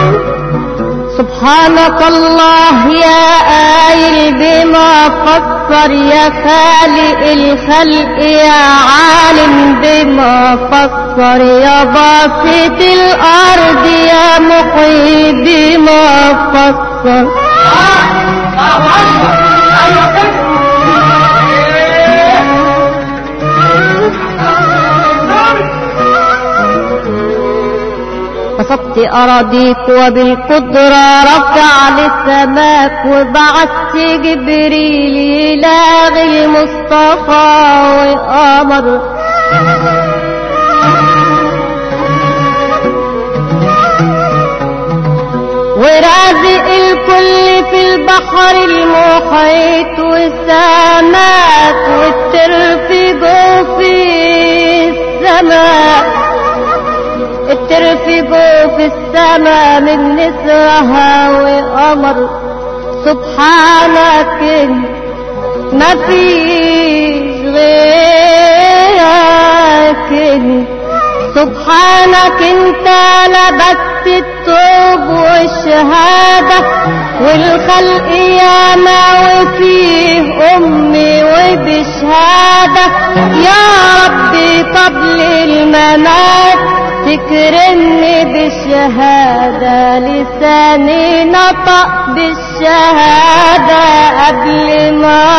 سبحانك الله يا قايل بما فكر يا خالق الخلق يا عالم بما فكر يا باسط الارض يا محيي بما فكر بسطت أراضيك وبالقدرة رفع للسماك وبعثت جبريل يلاغي المصطفى وقمر ورازق الكل في البحر المحيط والسماك والترفق في السماء الترفق في السماء من نسرها وقمر سبحانك انت ما فيش غيرك انت سبحانك انت لبست التوب والشهادة والخلق ياما وفيه امي وبشهادة يا ربي قبل الممات تكرمني بالشهادة لساني نطق بالشهادة قبل ما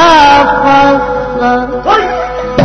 أفكر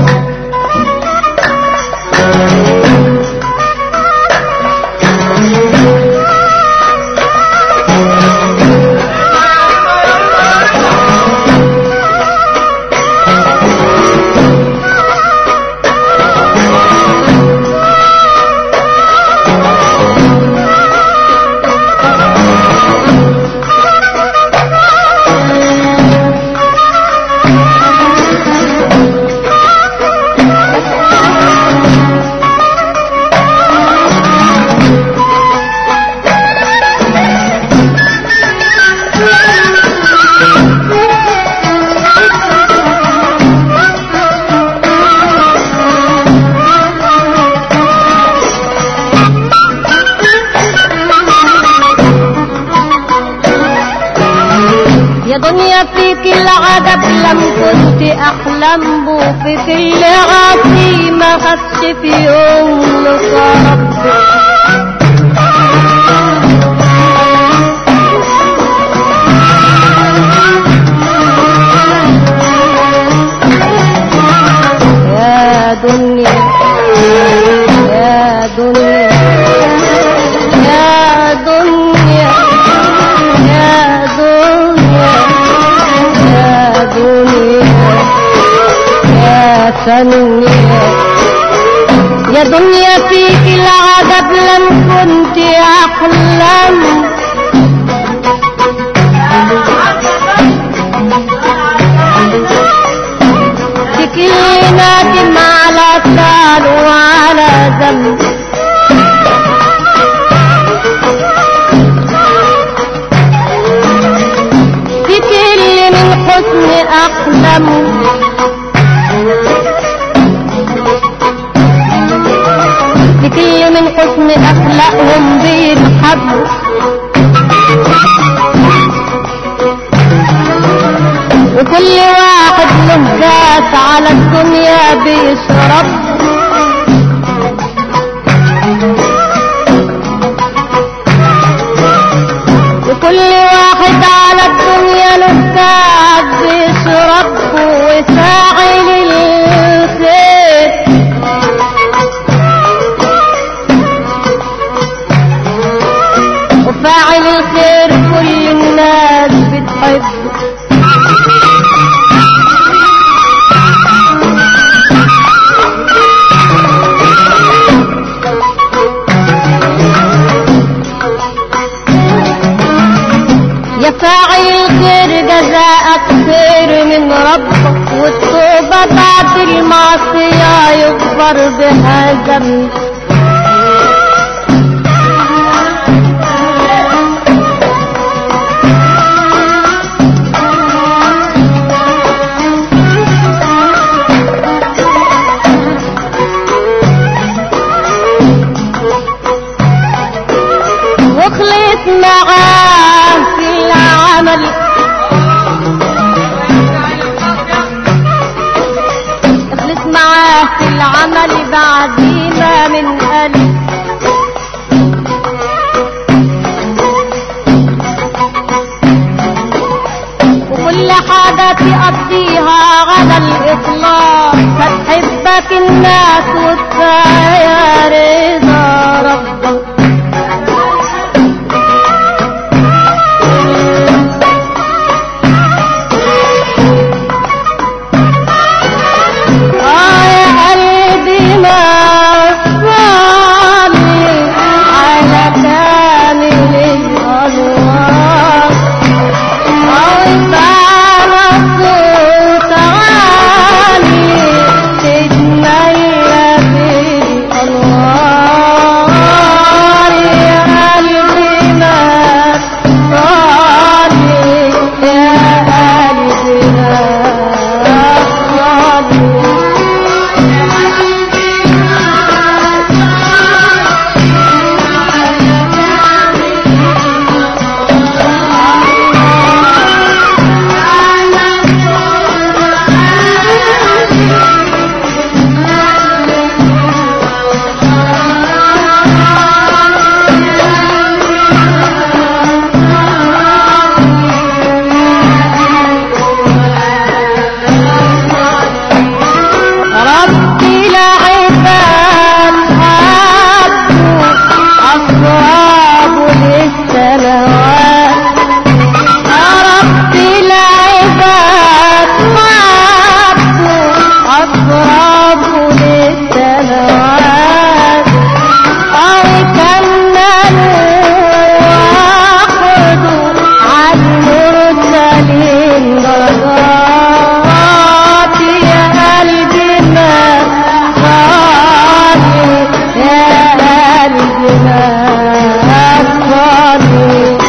يا دنيا فيك العجب لم كنت احلم بو في كل عصي ما خدش في يوم ربي يا دنيا يا دنيا يا دنيا يا دنيا يا دنيا يا ثانية يا دنيا فيك العجب لم كنت أحلم كل نادم على سال وعلى ذنب في كل من حسن أحلم في كل من حسن أخلاقهم بيرحبوا وكل واحد له ذات على الدنيا بيشرب وكل واحد على الدنيا له ذات بيشرب وساعي للخير وفاعل الخير كل الناس بتحبه يا فاعل الخير جزاءك خير من ربك والتوبة بعد المعصية يغفر بها ذنب واخلص معاه في العمل اخلص معاه في العمل بعدينا من قلب وكل حاجة تقضيها على الإطلاق هتحبك الناس وكفاية رضا ربك آه يا قلبي ما صلي على كامل الأنوار عاوز على صوت عالي تتميى بالأنوار يا قلبي ما صلي يا قلبي ما صلي ربي العباد حبوا أصحاب للسماوات ربي العباد حبوا أصحاب للسماوات أو كملوا وأخذوا عن مرسلين درجات يا قلبي ما صالي يا قلبي ما صالي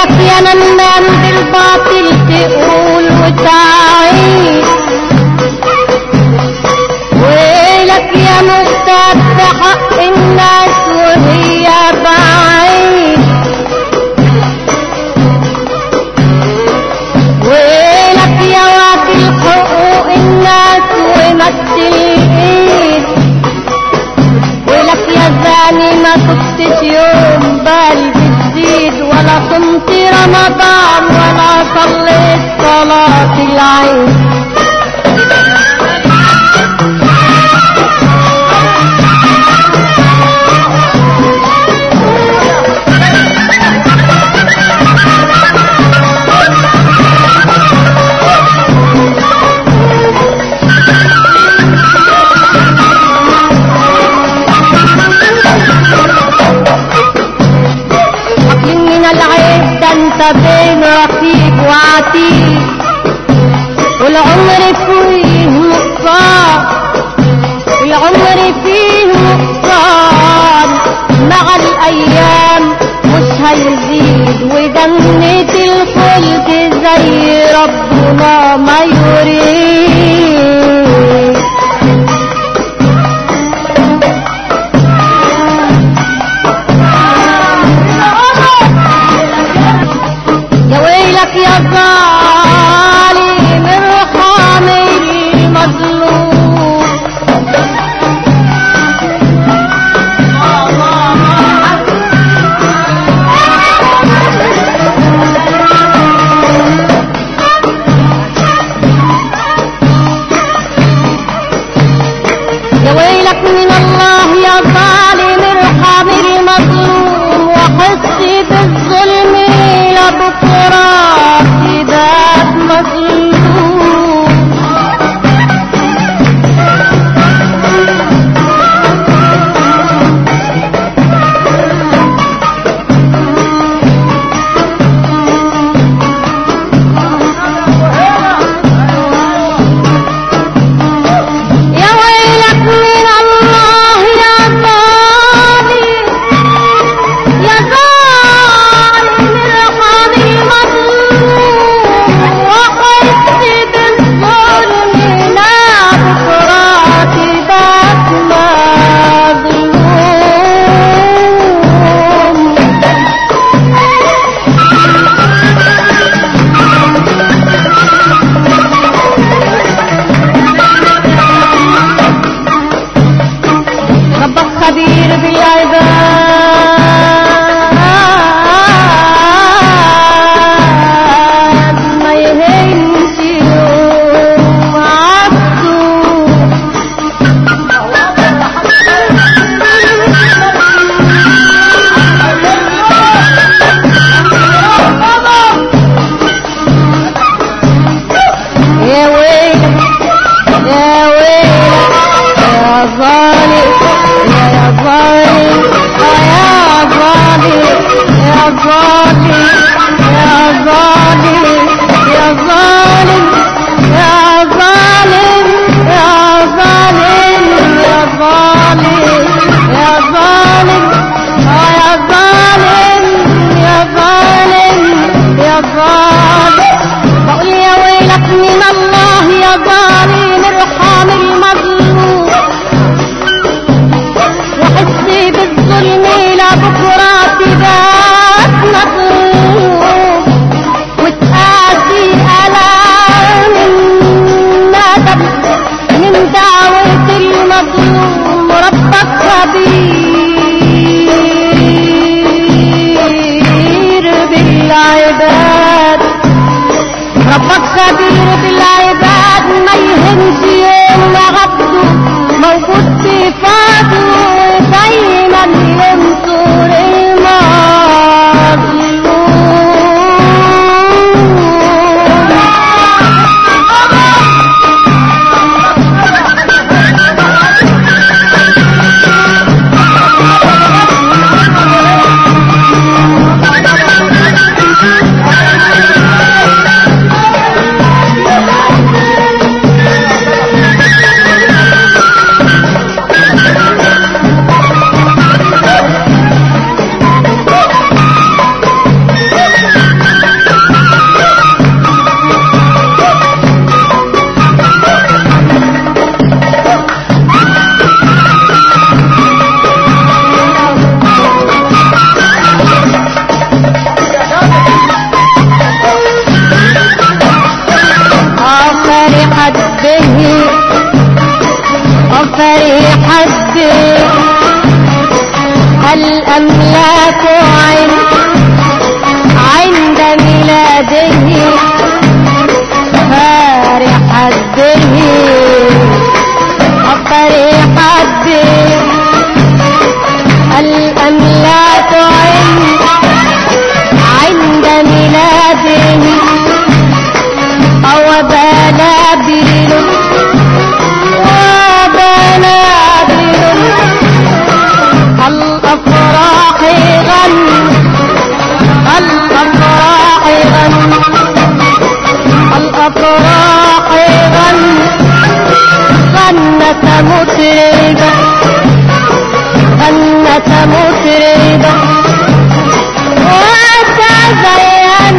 ويلك يا نمام بالباطل تقول وتعيد ويلك يا مختار بحق الناس وهي بعيد ويلك يا واكل حقوق الناس ومد الايد ويلك يا زاني ما كنتش يوم بال بتزيد ولا صمت رمضان ولا صليت صلاة العيد أكل من العيب ده انت بين رقيب وعتيد والعمر فيه نقصان العمر فيه نقصان مع الأيام مش هيزيد وجنة الخلد زي ربنا ما يريد يا ويلك يا ظالم ارحم المظلوم يا ويلك من الله يا ظالم ارحم المظلوم وحس بالظلم يا بكرة سيدات مظلوم يا ويلك من الله يا ظالم يا ظالم ارحم المظلوم وحس بالظلم لا بكرات بك مظلوم ربك خبير بالعباد ما يهمش يوم عبده يا ويلك يا ويلك يا ظالم يا يا ظالم يا ظالم يا ظالم يا ظالم يا ظالم يا ظالم يا ظالم يا ظالم يا ظالم يا ظالم يا ظالم يا ظالم بقول يا ويلك من الله يا ظالم ارحم المظلوم وحس بالظلم لا بكرة تبات مظلوم وتقاسي ألام عند ميلاده أو بلابل وبلابل الأفراح غن الأفراح غن الأفراح غن غنت مطربة غنت مطربة وتزين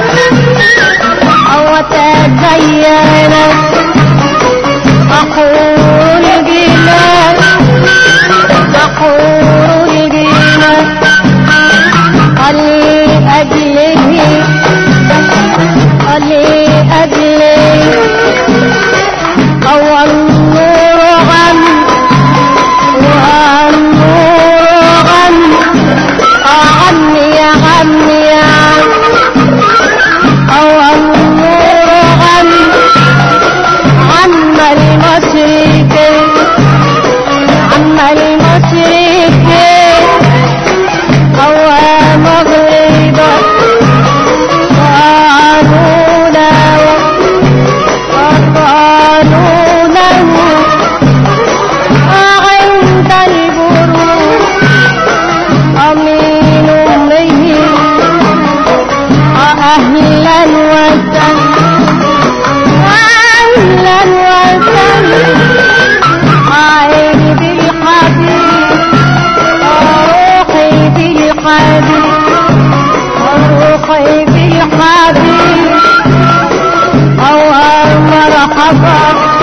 أو تزين أقول الجنان أقول الجنان لأجله لأجله أو النور غم والنور غم غني يا غني يا أو النور غم عم المشرق عم المشرق أو مغرب قالوا له قالوا له عند البروج أمين به أهلا وسهلا أهلا وسهلا عين بالحبيب روحي بالحبيب روحي بالحبيب أو مرحبا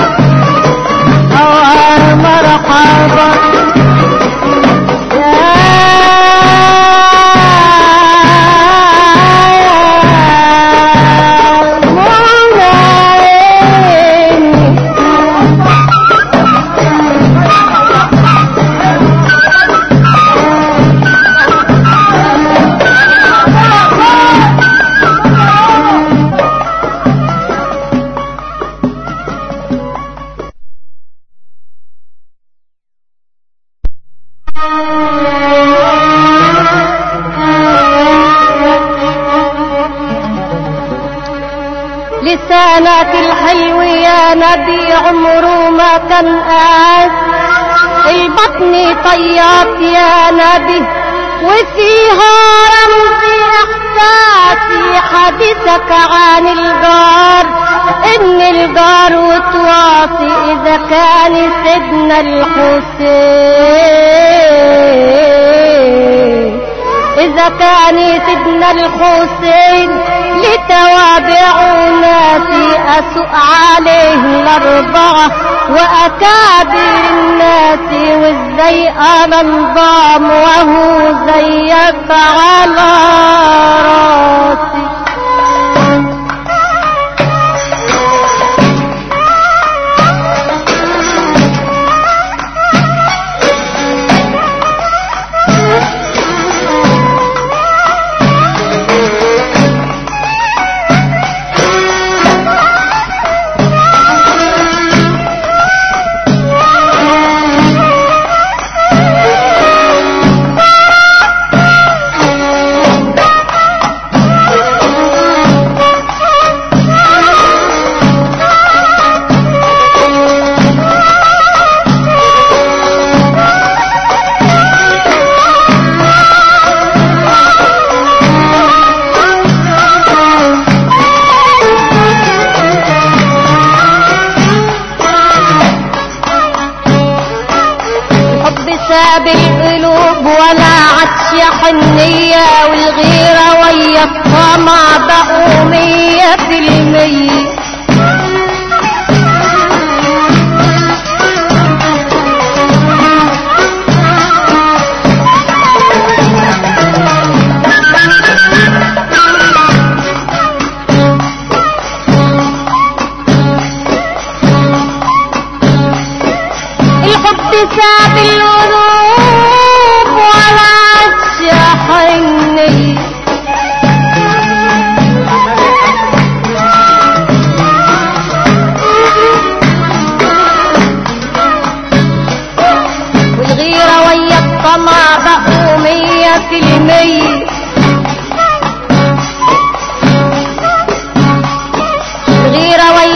أو مرحبا لسانك الحلو يا نبي عمره ما كان قاس البطن طيات يا نبي وفيها رمز احساسي حديثك عن الجار ان الجار وتواصي اذا كان سيدنا الحسين إذا كان سيدنا الحسين لتوابع ناسي أسوء عليه الأربعة وأكابر الناس وإزاي أنا انضام وهو زيك على راسي الحب ساب القلوب ولا عطش حنية والغيرة ويا الطمع بقوا مية في المية الحب ساب القلوب ولا عطش حنية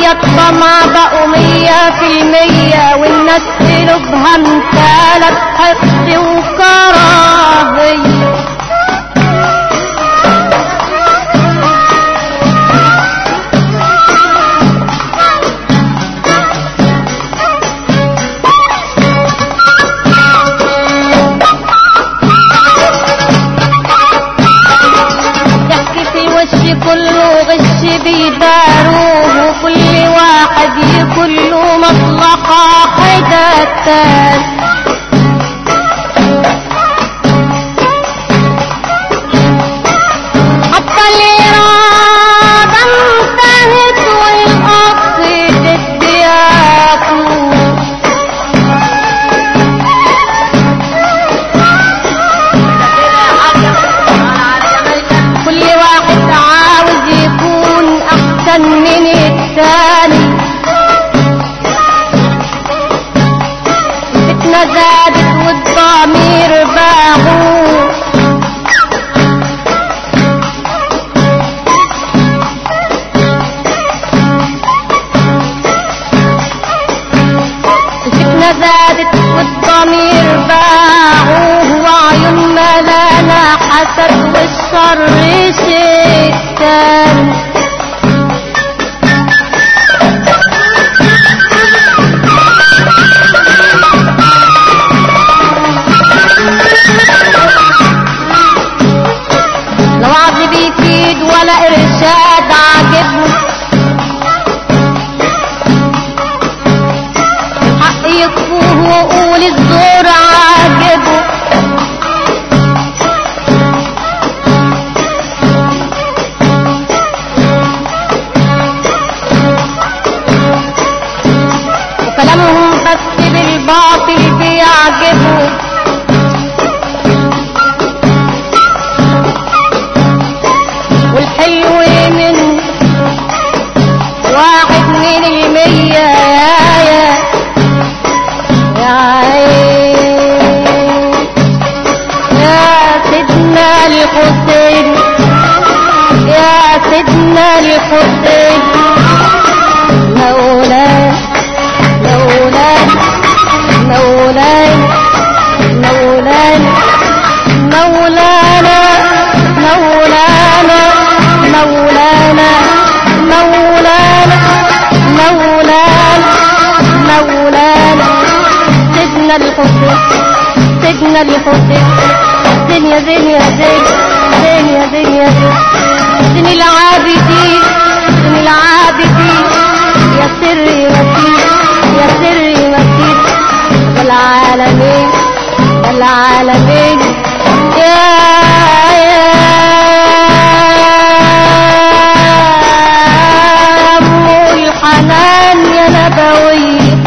شوية طمع بقوا مية في المية والناس قلوبها امتلت حقد وكراهية ضحك في وش كله غش بيداروه وكل واحد يكون له مصلحة حدا التاني حتى الإرادة انتهت والقصد ادياكم كل واحد عاوز يكون احسن من التاني فتنة زادت والضمير باعوا الفتنة زادت والضمير باعوه وعيون ملانا حسد والشر شيء تاني لا وعظ بيفيد ولا ارشاد عاجبه حق يكفوه وقول الزور عاجبه وكلامهم بس بالباطل بيعجبه والحلو من واحد من المية يا يا يا عين يا سيدنا الحسين يا سيدنا الحسين مولاي مولاي مولاي مولاي مولانا مولانا مولانا مولانا مولانا مولانا سيدنا الحسين سيدنا الحسين زين يا زين يا زين زين يا زين يا زين زين العابدين زين العابدين يا سري مكين يا سري مكين العالمين العالمين يا يا أم الحنان يا نبوي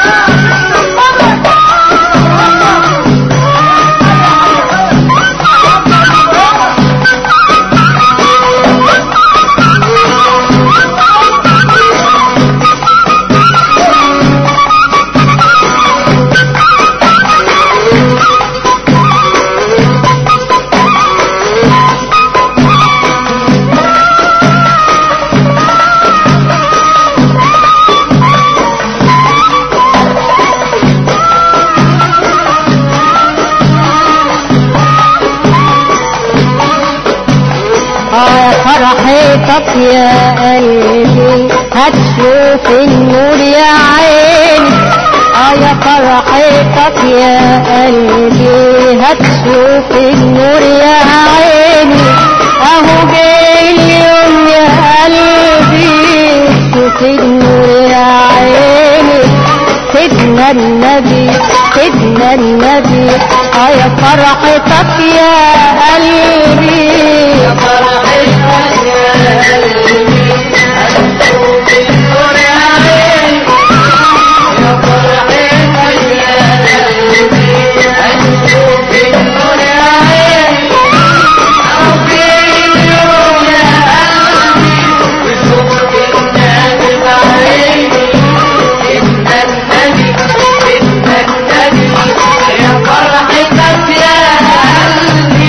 اه يا فرحتك يا قلبي هتشوف النور يا عيني اه يا فرحتك يا قلبي هتشوف النور يا عيني اهو جاي اليوم يا قلبي شوف النور يا عيني سيدنا النبي سيدنا النبي اه يا فرحتك يا قلبي يا فرحتك يا قلبي هتشوف النور يا عيني يا فرحتك يا قلبي هتشوف النور يا عيني أهو جاي اليوم يا قلبي وشوف النبي بعيني إن النبي إن النبي يا فرحتك يا قلبي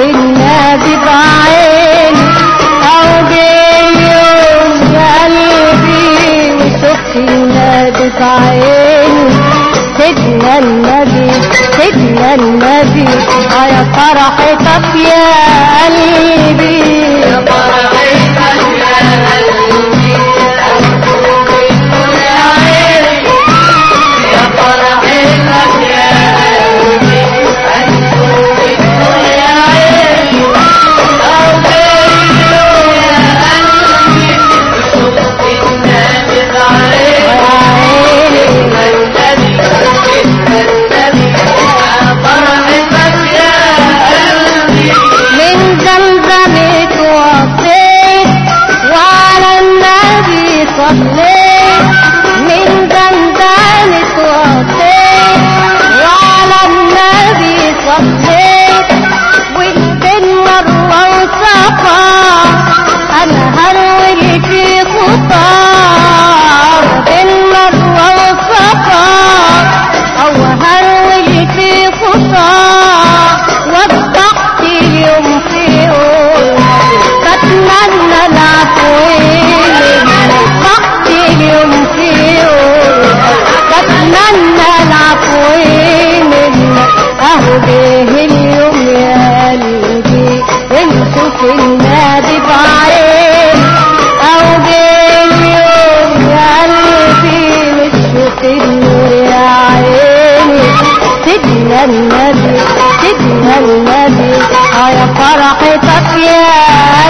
النبي بعيني او باليوم يا قلبي وشفت النبي بعيني سيدنا النبي سيدنا النبي اه يا فرحتك يا قلبي يا فرحتك يا قلبي يا عيني يا فرحتك يا قلبي يا عيني أو بينه يا قلبي شفت النبي بعيني النبي النبي يا فرحتك يا قلبي من زمزم توفيت وعلى النبي صليت من زمزم توفيت وعلى النبي صليت والبن مروة وصفا انا هرول في خطى بن مروة وصفا او هرول في خطى وضحت اليوم في يوم بتمنى العفوين وضحت اليوم في يوم بتمنى العفوين اهو به اليوم يا قلبي ونشوف النبي بعين او باليوم يا قلبي نشوف النور يا عيني سيدنا النبي سيدنا النبي اه يا فرحتك يا